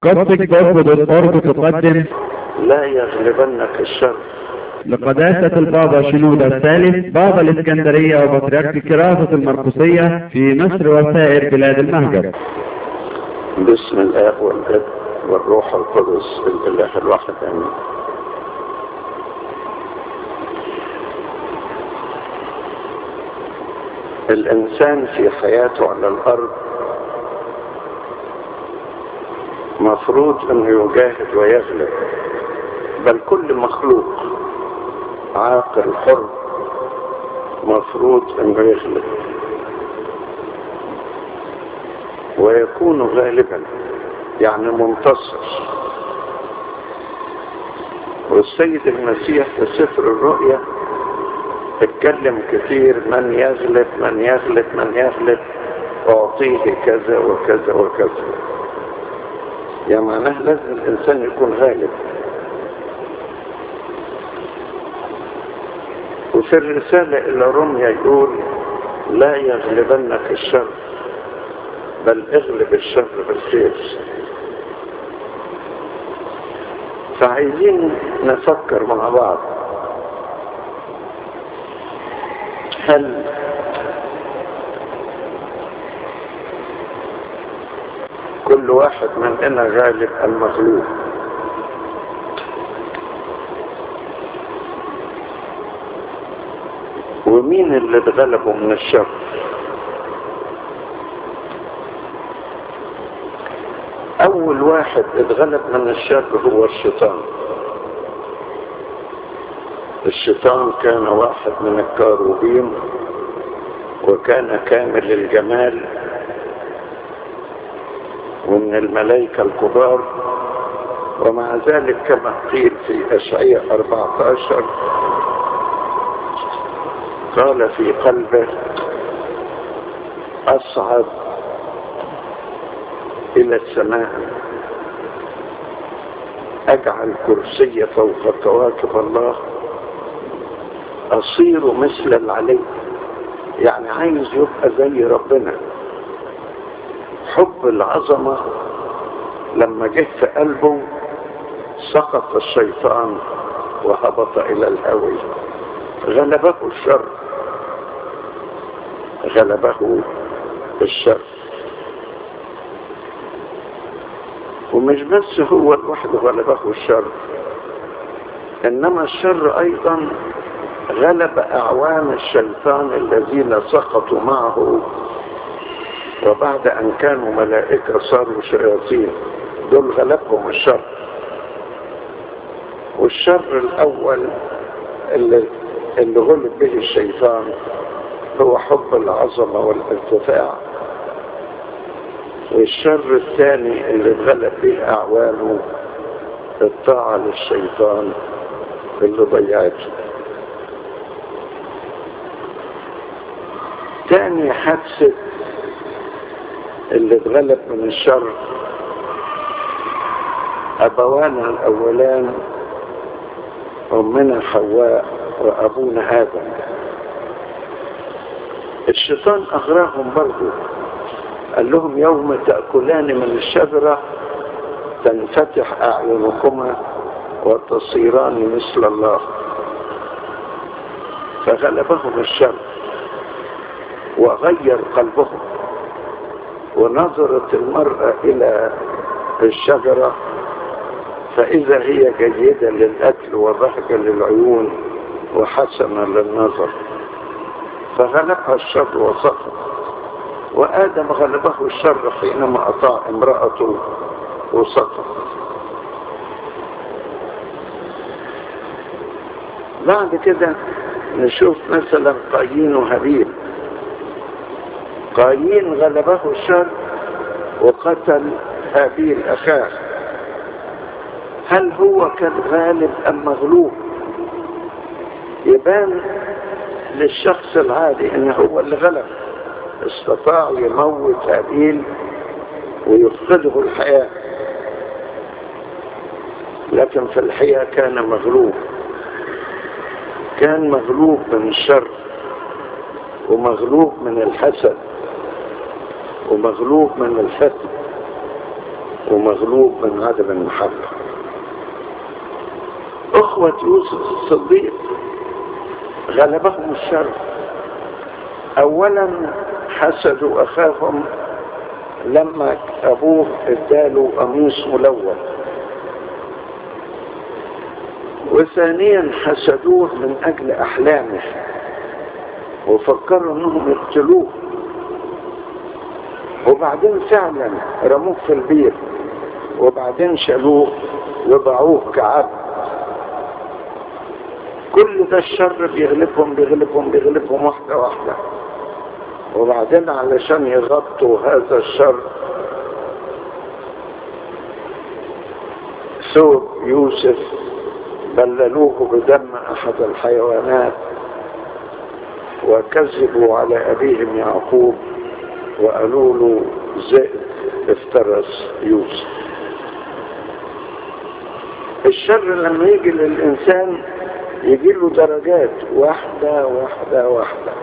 قصدك برضه بالقرب تقدم لا يغلبنك الشر لقداسة البابا شنودة الثالث بابا الإسكندرية وبطريرك كراسة المرقسية في مصر وسائر بلاد المهجر باسم الآب والابن والروح القدس الإله الواحد آمين الإنسان في حياته على الأرض مفروض أنه يجاهد ويغلب بل كل مخلوق عاقل حر مفروض أنه يغلب ويكون غالبا يعني منتصر والسيد المسيح في سفر الرؤيا اتكلم كثير من يغلب من يغلب من يغلب أعطيه كذا وكذا وكذا يعني معناه لازم الإنسان يكون غالب وفي الرسالة إلى روميا يقول لا يغلبنك الشر بل اغلب الشر بالخير فعايزين نفكر مع بعض هل كل واحد مننا غالب المغلوب ومين اللي اتغلبوا من الشر اول واحد اتغلب من الشر هو الشيطان الشيطان كان واحد من الكاروبين وكان كامل الجمال ومن الملائكة الكبار ومع ذلك كما قيل في أشعية 14 قال في قلبه أصعد إلى السماء أجعل كرسي فوق كواكب الله أصير مثل العلي يعني عايز يبقى زي ربنا حب العظمة لما جه في قلبه سقط الشيطان وهبط إلى الهوي غلبه الشر غلبه الشر ومش بس هو لوحده غلبه الشر انما الشر ايضا غلب اعوان الشيطان الذين سقطوا معه وبعد ان كانوا ملائكة صاروا شياطين دول غلبهم الشر والشر الاول اللي, اللي غلب به الشيطان هو حب العظمة والارتفاع والشر الثاني اللي اتغلب به اعوانه الطاعة للشيطان اللي ضيعته تاني حادثة اللي اتغلب من الشر أبوانا الأولان أمنا حواء وأبونا آدم الشيطان أغراهم برضو قال لهم يوم تأكلان من الشجرة تنفتح أعينكما وتصيران مثل الله فغلبهم الشر وغير قلبهم ونظرت المرأة إلى الشجرة فإذا هي جيدة للأكل وضحكة للعيون وحسنة للنظر فغلبها الشر وسقط وآدم غلبه الشر حينما أطاع امرأته وسقط بعد كده نشوف مثلا قايين وهابيل قايين غلبه الشر وقتل هابيل أخاه هل هو كان غالب أم مغلوب يبان للشخص العادي ان هو اللي غلب استطاع يموت هابيل ويفقده الحياة لكن في الحقيقة كان مغلوب كان مغلوب من الشر ومغلوب من الحسد ومغلوب من الفتن ومغلوب من عدم المحبة أخوة يوسف الصديق غلبهم الشر أولا حسدوا أخاهم لما أبوه اداله قميص ملون وثانيا حسدوه من أجل أحلامه وفكروا أنهم يقتلوه وبعدين فعلا رموه في البير وبعدين شالوه وباعوه كعبد كل ده الشر بيغلبهم بيغلبهم بيغلبهم واحدة واحدة وبعدين علشان يغطوا هذا الشر ثوب يوسف بللوه بدم أحد الحيوانات وكذبوا على أبيهم يعقوب وقالوا له ذئب افترس يوسف الشر لما يجي للإنسان يجي له درجات واحدة واحدة واحدة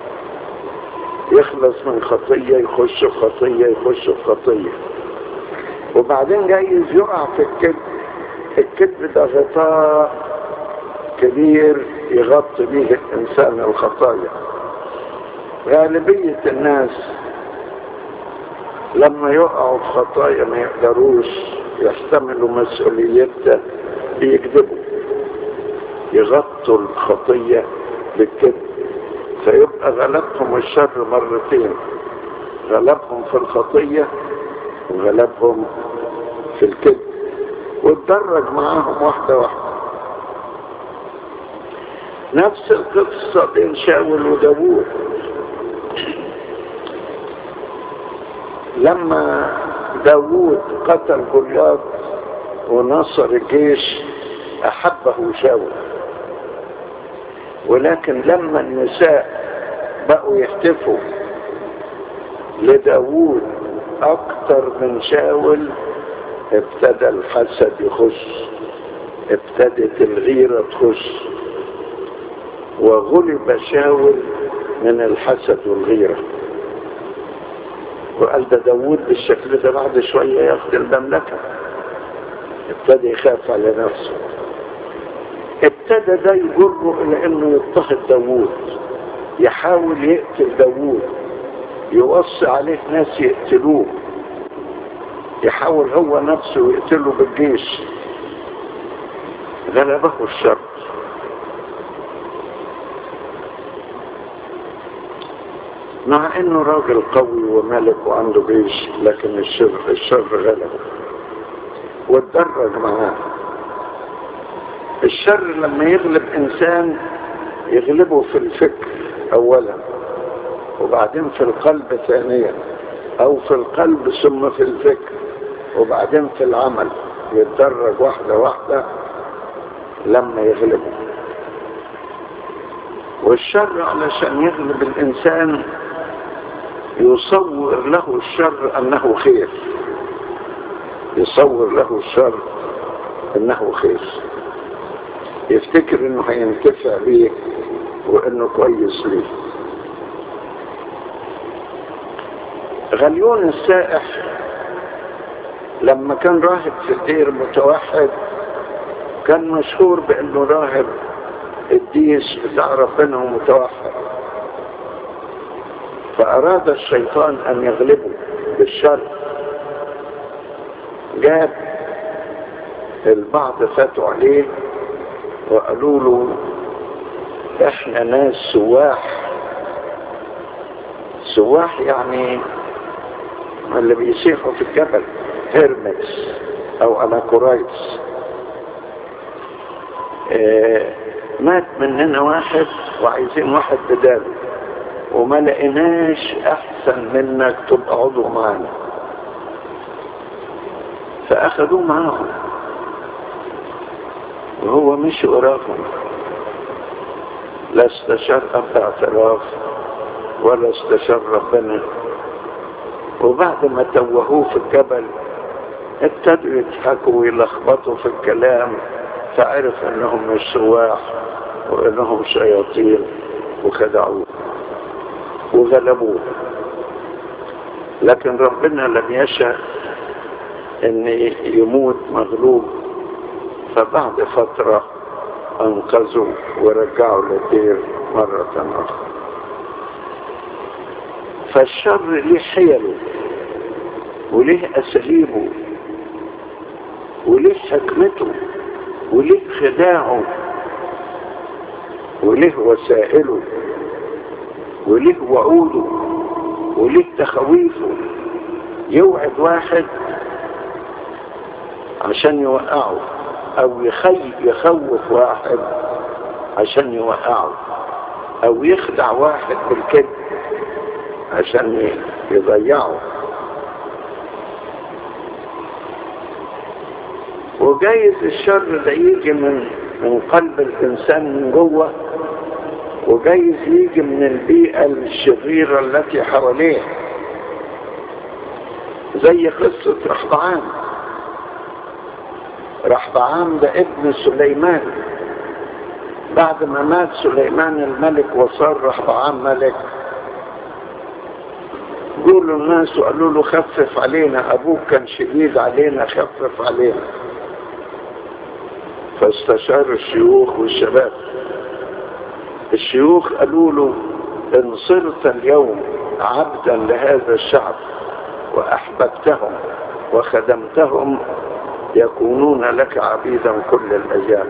يخلص من خطية يخش في خطية يخش في خطية وبعدين جايز يقع في الكذب الكذب ده غطاء كبير يغطي به الإنسان الخطايا غالبية الناس لما يقعوا في خطايا ما يقدروش يحتملوا مسؤوليتها بيكذبوا يغطوا الخطية بالكذب فيبقى غلبهم الشر مرتين غلبهم في الخطية وغلبهم في الكذب واتدرج معاهم واحدة واحدة نفس القصة بين شاول وداوود لما داوود قتل جولياط ونصر الجيش أحبه شاول ولكن لما النساء بقوا يهتفوا لداوود أكتر من شاول ابتدى الحسد يخش ابتدت الغيرة تخش وغلب شاول من الحسد والغيرة وقال ده داوود بالشكل ده بعد شوية ياخد المملكة ابتدى يخاف على نفسه ابتدى ده يجره الى انه يضطهد داوود يحاول يقتل داوود يوصي عليه ناس يقتلوه يحاول هو نفسه يقتله بالجيش غلبه الشر مع انه راجل قوي وملك وعنده جيش لكن الشر الشر غلبه واتدرج معاه الشر لما يغلب انسان يغلبه في الفكر اولا وبعدين في القلب ثانيا او في القلب ثم في الفكر وبعدين في العمل يتدرج واحدة واحدة لما يغلبه والشر علشان يغلب الانسان يصور له الشر انه خير يصور له الشر انه خير يفتكر انه هينتفع بيه وانه كويس ليه غليون السائح لما كان راهب في الدير متوحد كان مشهور بانه راهب الديس بتاع ربنا ومتوحد فاراد الشيطان ان يغلبه بالشر جاب البعض فاتوا عليه وقالوا له احنا ناس سواح سواح يعني اللي بيسيحوا في الجبل هيرمس او اناكورايتس اه مات مننا واحد وعايزين واحد بداله وما لقيناش احسن منك تبقى عضو معانا فاخدوه معاهم وهو مش وراهم لا استشار اب اعتراف ولا استشار ربنا وبعد ما توهوه في الجبل ابتدوا يضحكوا ويلخبطوا في الكلام فعرف انهم مش سواح وانهم شياطين وخدعوه وغلبوه لكن ربنا لم يشاء ان يموت مغلوب فبعد فترة انقذوا ورجعوا للدير مرة اخرى فالشر ليه حيله وليه اساليبه وليه حكمته وليه خداعه وليه وسائله وليه وعوده وليه تخويفه يوعد واحد عشان يوقعه او يخي يخوف واحد عشان يوقعه او يخدع واحد بالكذب عشان يضيعه وجايز الشر ده يجي من من قلب الانسان من جوه وجايز يجي من البيئة الشريرة التي حواليه زي قصة رحبعام رحبعام ده ابن سليمان بعد ما مات سليمان الملك وصار رحبعام ملك قولوا الناس وقالوا له خفف علينا ابوك كان شديد علينا خفف علينا فاستشار الشيوخ والشباب الشيوخ قالوا له ان صرت اليوم عبدا لهذا الشعب واحببتهم وخدمتهم يكونون لك عبيدا كل الايام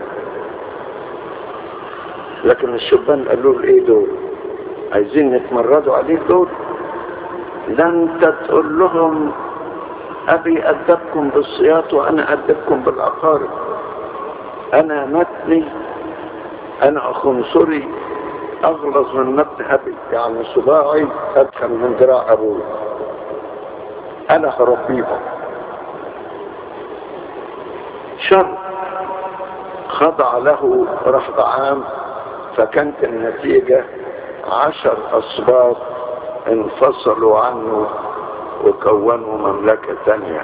لكن الشبان قالوا له ايه دول عايزين يتمردوا عليك دول ده انت تقول لهم ابي ادبكم بالصياط وانا ادبكم بالعقارب انا متني انا خنصري اغلظ من متن ابي يعني صباعي ادخل من ذراع ابوي انا هربيهم شر خضع له رفض عام فكانت النتيجة عشر أصباط انفصلوا عنه وكونوا مملكة تانية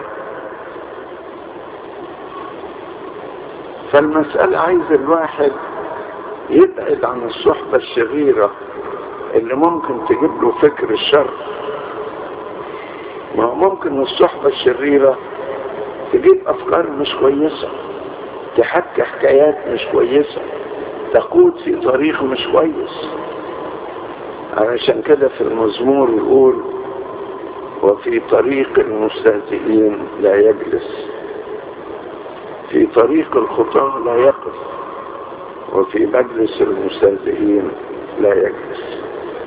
فالمسألة عايز الواحد يبعد عن الصحبة الشريرة اللي ممكن تجيب له فكر الشر ما هو ممكن الصحبة الشريرة تجيب أفكار مش كويسة تحكي حكايات مش كويسة تقود في طريق مش كويس علشان كده في المزمور يقول وفي طريق المستهزئين لا يجلس في طريق الخطاة لا يقف وفي مجلس المستهزئين لا يجلس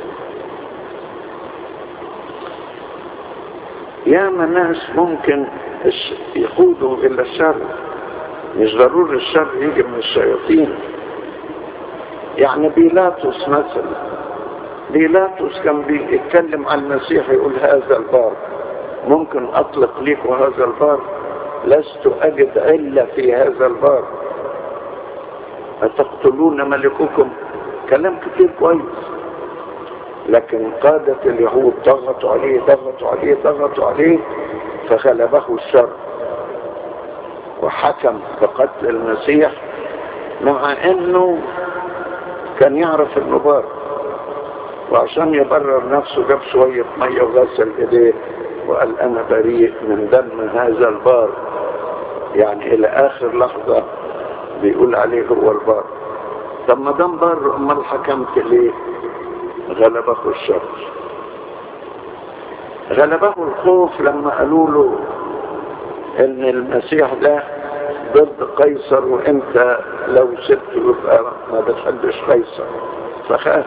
يا ناس ممكن يقودوا الى الشر مش ضروري الشر يجي من الشياطين يعني بيلاطس مثلا بيلاطس كان بيتكلم عن المسيح يقول هذا البار ممكن اطلق ليك هذا البار لست اجد الا في هذا البار أتقتلون ملككم كلام كتير كويس لكن قادة اليهود ضغطوا عليه ضغطوا عليه ضغطوا عليه فغلبه الشر وحكم بقتل المسيح مع انه كان يعرف انه بار وعشان يبرر نفسه جاب شوية مية وغسل ايديه وقال انا بريء من دم هذا البار يعني الى اخر لحظة بيقول عليه هو البار طب ما دام بار امال حكمت ليه غلبه الشر غلبه الخوف لما قالوا له ان المسيح ده ضد قيصر وانت لو سبته يبقى ما بتحبش قيصر فخاف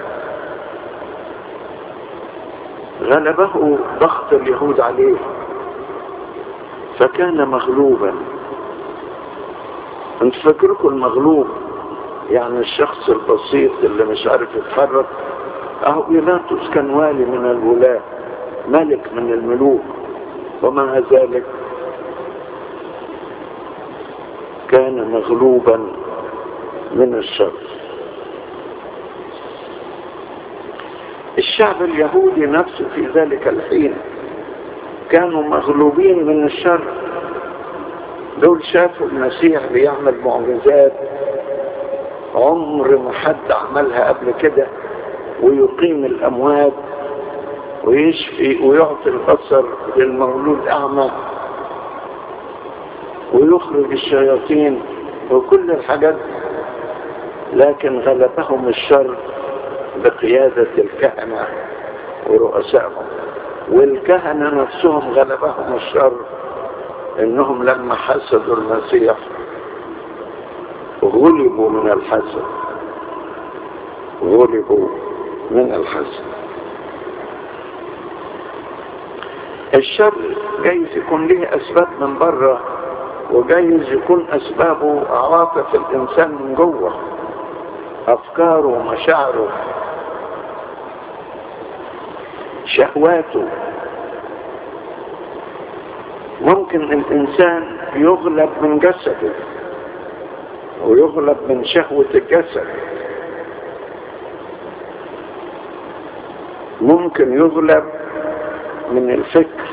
غلبه ضغط اليهود عليه فكان مغلوبا انت فاكركم المغلوب يعني الشخص البسيط اللي مش عارف يتحرك اهو بيلاطس كان والي من الولاة ملك من الملوك ومع ذلك كان مغلوبا من الشر الشعب اليهودي نفسه في ذلك الحين كانوا مغلوبين من الشر دول شافوا المسيح بيعمل معجزات عمر ما حد عملها قبل كده ويقيم الأموات ويشفي ويعطي البصر للمولود أعمى ويخرج الشياطين وكل الحاجات لكن غلبهم الشر بقيادة الكهنة ورؤسائهم والكهنة نفسهم غلبهم الشر انهم لما حسدوا المسيح غلبوا من الحسد غلبوا من الحسد الشر جايز يكون له اسباب من بره وجايز يكون اسبابه عواطف الانسان من جوه افكاره ومشاعره شهواته ممكن الانسان يغلب من جسده ويغلب من شهوة الجسد ممكن يغلب من الفكر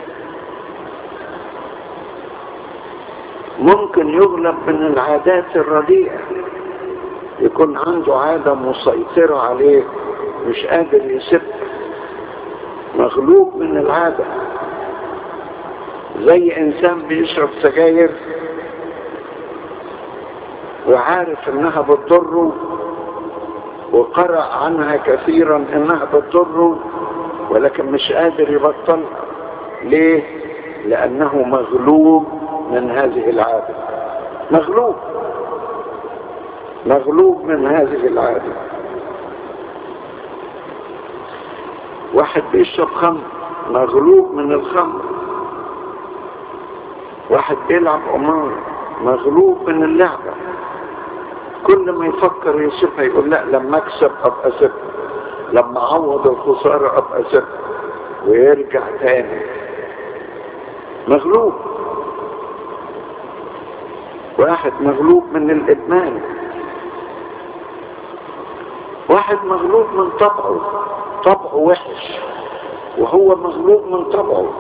ممكن يغلب من العادات الرديئة يكون عنده عادة مسيطرة عليه مش قادر يسيبها مغلوب من العادة زي انسان بيشرب سجاير وعارف انها بتضره وقرأ عنها كثيرا انها بتضره ولكن مش قادر يبطلها ليه لانه مغلوب من هذه العادة مغلوب مغلوب من هذه العادة واحد بيشرب خمر مغلوب من الخمر واحد بيلعب قمار مغلوب من اللعبة كل ما يفكر يسيبها يقول لا لما اكسب ابقى اسيبها لما اعوض الخسارة ابقى اسيبها ويرجع تاني مغلوب واحد مغلوب من الادمان واحد مغلوب من طبعه طبعه وحش وهو مغلوب من طبعه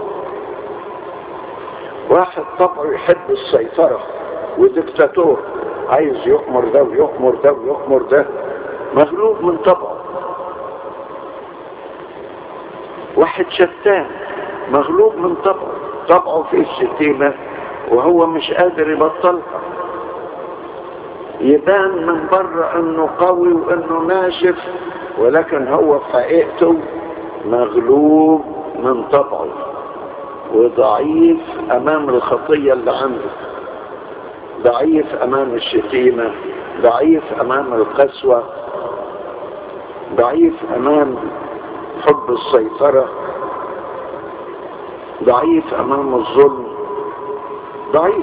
واحد طبعه يحب السيطرة ودكتاتور عايز يؤمر ده ويؤمر ده ويؤمر ده مغلوب من طبعه واحد شتان مغلوب من طبعه طبعه فيه الشتيمة وهو مش قادر يبطلها يبان من بره انه قوي وانه ناشف ولكن هو في حقيقته مغلوب من طبعه وضعيف امام الخطية اللي عنده ضعيف امام الشتيمة ضعيف امام القسوة ضعيف امام حب السيطرة ضعيف امام الظلم ضعيف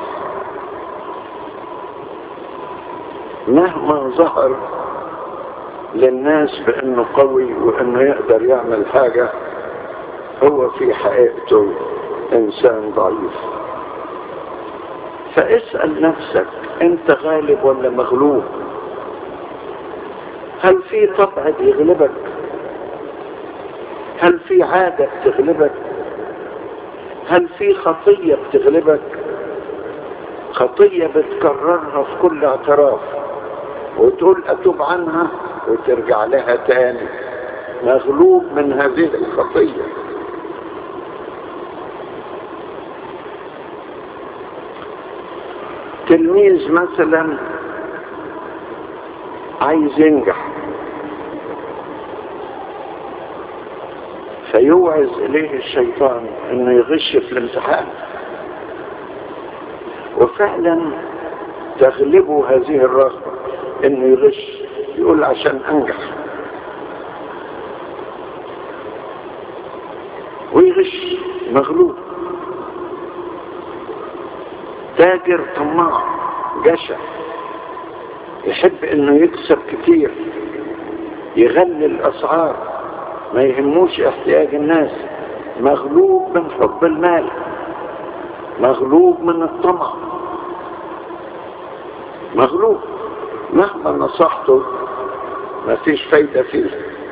مهما ظهر للناس بانه قوي وانه يقدر يعمل حاجة هو في حقيقته انسان ضعيف فاسأل نفسك انت غالب ولا مغلوب هل في طبع بيغلبك هل في عادة بتغلبك هل في خطية بتغلبك خطية بتكررها في كل اعتراف وتقول اتوب عنها وترجع لها تاني مغلوب من هذه الخطية تلميذ مثلا عايز ينجح فيوعز اليه الشيطان انه يغش في الامتحان وفعلا تغلبه هذه الرغبة انه يغش يقول عشان انجح ويغش مغلوب تاجر طماع جشع يحب انه يكسب كتير يغلي الاسعار ما يهموش احتياج الناس مغلوب من حب المال مغلوب من الطمع مغلوب مهما نصحته ما فيش فايدة فيه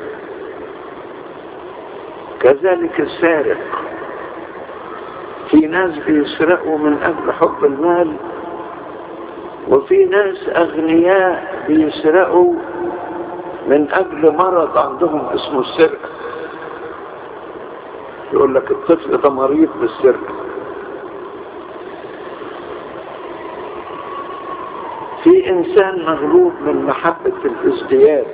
كذلك السارق في ناس بيسرقوا من أجل حب المال وفي ناس أغنياء بيسرقوا من أجل مرض عندهم اسمه السرقة يقول لك الطفل ده مريض بالسرقة في انسان مغلوب من محبة الازدياد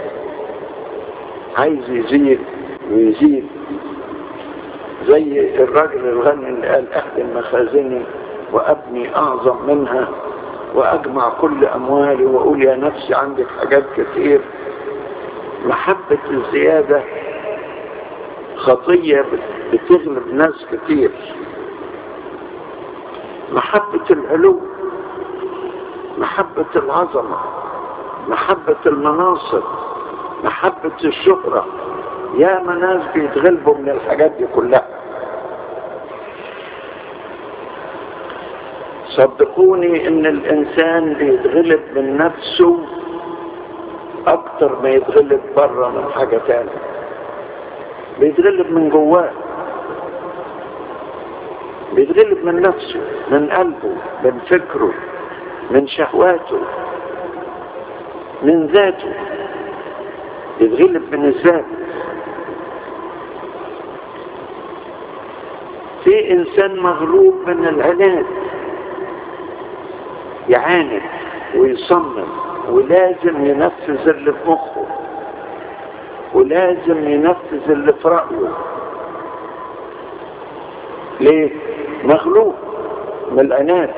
عايز يزيد ويزيد زي الراجل الغني اللي قال اخدم مخازني وابني اعظم منها واجمع كل اموالي واقول يا نفسي عندك حاجات كتير محبة الزيادة خطية بتغلب ناس كتير محبة العلو محبة العظمة محبة المناصب محبة الشهرة يا ناس بيتغلبوا من الحاجات دي كلها صدقوني ان الانسان بيتغلب من نفسه اكتر ما يتغلب بره من حاجة تانية بيتغلب من جواه بيتغلب من نفسه من قلبه من فكره من شهواته من ذاته يتغلب من الذات في انسان مغلوب من العناد يعاند ويصمم ولازم ينفذ اللي في مخه ولازم ينفذ اللي في رأيه ليه مغلوب من العناد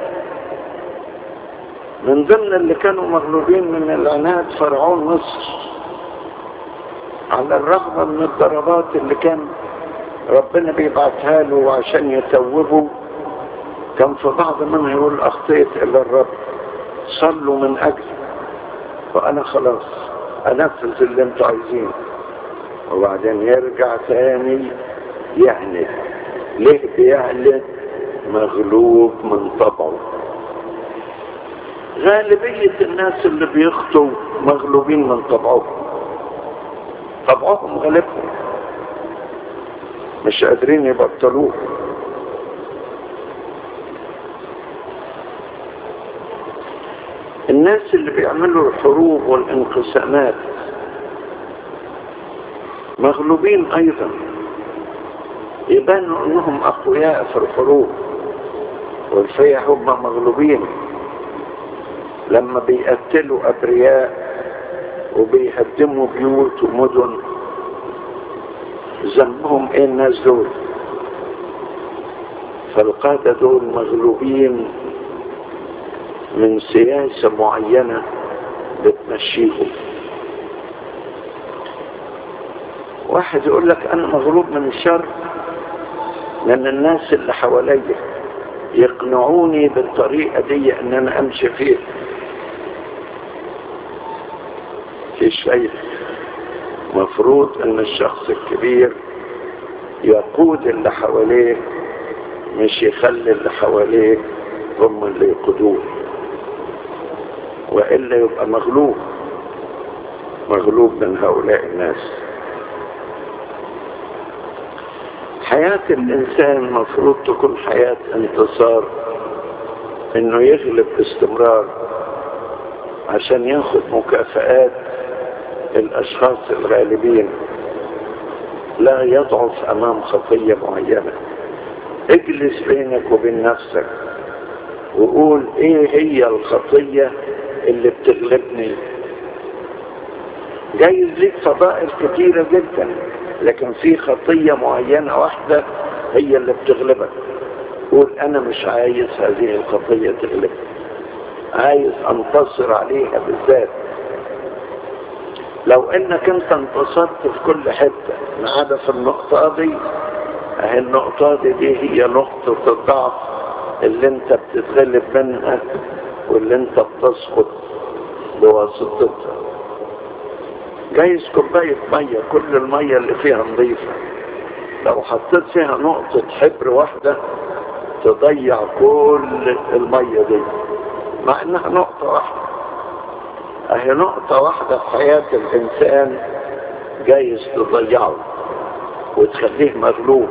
من ضمن اللي كانوا مغلوبين من العناد فرعون مصر على الرغم من الضربات اللي كان ربنا بيبعتها له عشان يتوبه كان في بعض منها يقول اخطيت الى الرب صلوا من اجلي وانا خلاص انفذ اللي انتوا عايزينه وبعدين يرجع تاني يعند ليه بيعند مغلوب من طبعه غالبية الناس اللي بيخطوا مغلوبين من طبعهم طبعهم غالبهم مش قادرين يبطلوه الناس اللي بيعملوا الحروب والانقسامات مغلوبين ايضا يبانوا انهم اقوياء في الحروب والفيا هم مغلوبين لما بيقتلوا ابرياء وبيهدموا بيوت ومدن ذنبهم ايه الناس دول فالقادة دول مغلوبين من سياسة معينة بتمشيهم واحد يقول لك انا مغلوب من الشر لان الناس اللي حواليا يقنعوني بالطريقة دي ان انا امشي فيها في شيء مفروض ان الشخص الكبير يقود اللي حواليه مش يخلي اللي حواليه هم اللي يقودوه والا يبقى مغلوب مغلوب من هؤلاء الناس حياة الإنسان مفروض تكون حياة انتصار إنه يغلب باستمرار عشان ياخد مكافآت الأشخاص الغالبين لا يضعف أمام خطية معينة اجلس بينك وبين نفسك وقول ايه هي الخطية اللي بتغلبني جايز ليك فضائل كتيرة جدا لكن في خطية معينة واحدة هي اللي بتغلبك قول انا مش عايز هذه الخطية تغلبني عايز انتصر عليها بالذات لو انك انت انتصرت في كل حتة ما عدا في النقطة دي اهي النقطة دي, دي هي نقطة الضعف اللي انت بتتغلب منها واللي انت بتسقط بواسطتها جايز كوباية مية كل المية اللي فيها نظيفة لو حطيت فيها نقطة حبر واحدة تضيع كل المية دي مع انها نقطة واحدة اهي نقطة واحدة في حياة الانسان جايز تضيعه وتخليه مغلوب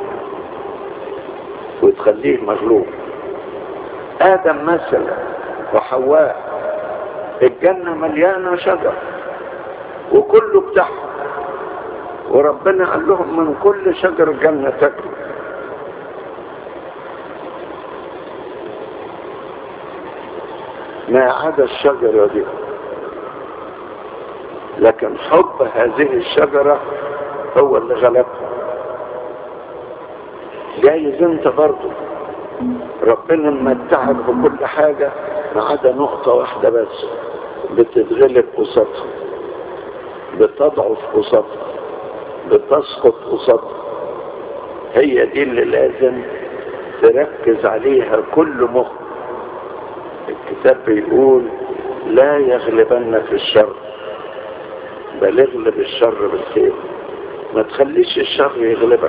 وتخليه مغلوب ادم مثلا وحواء الجنة مليانة شجر وكله بتاعهم وربنا قال لهم من كل شجر الجنة تاكلوا ما عدا الشجرة دي لكن حب هذه الشجرة هو اللي غلبها جايز انت برضه ربنا ممتعك بكل حاجة ما عدا نقطة واحدة بس بتتغلب قصادها بتضعف قصادها بتسقط قصادها هي دي اللي لازم تركز عليها كل مخ الكتاب بيقول لا يغلبنك الشر بل اغلب الشر بالخير ما تخليش الشر يغلبك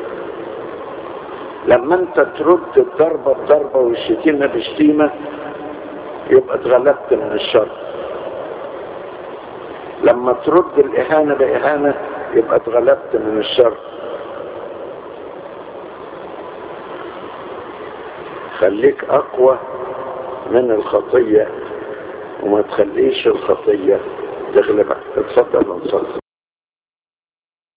لما انت ترد الضربة بضربة والشتيمة بشتيمة يبقى اتغلبت من الشر لما ترد الإهانة بإهانة يبقى اتغلبت من الشر خليك أقوى من الخطية وما تخليش الخطية تغلبك اتفضل ونصلي